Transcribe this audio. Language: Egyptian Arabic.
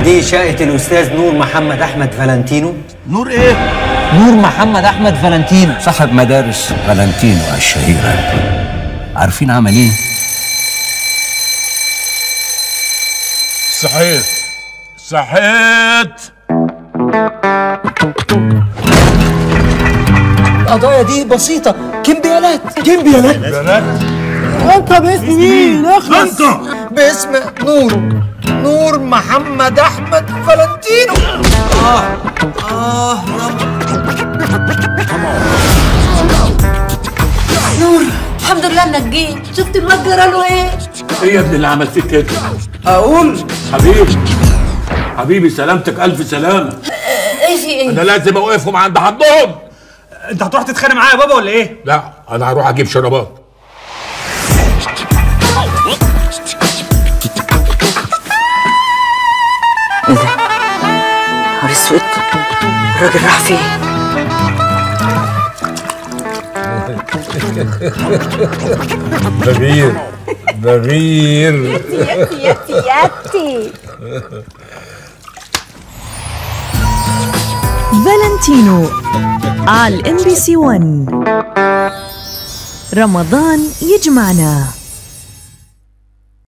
دي شقة الأستاذ نور محمد أحمد فالنتينو نور ايه؟ نور محمد أحمد فالنتينو صاحب مدارس فالنتينو الشهيرة عارفين عمل ايه؟ صحيت صحيت القضايا دي بسيطة كمبيالات كمبيالات بنات انت باسم مين انت باسم نور نور محمد احمد فالنتينو الحمد لله انك جيت شفت الواد جرى له ايه ايه يا ابني اللي عملت فيك كده؟ اقول حبيبي حبيبي سلامتك الف سلامه ايه في ايه انا لازم اوقفهم عند حدهم انت هتروح تتخانق معايا يا بابا ولا ايه؟ لا انا هروح اجيب شرابات نهار اسود الراجل راح فين بغير بغير فالنتينو على ام بي سي 1 رمضان يجمعنا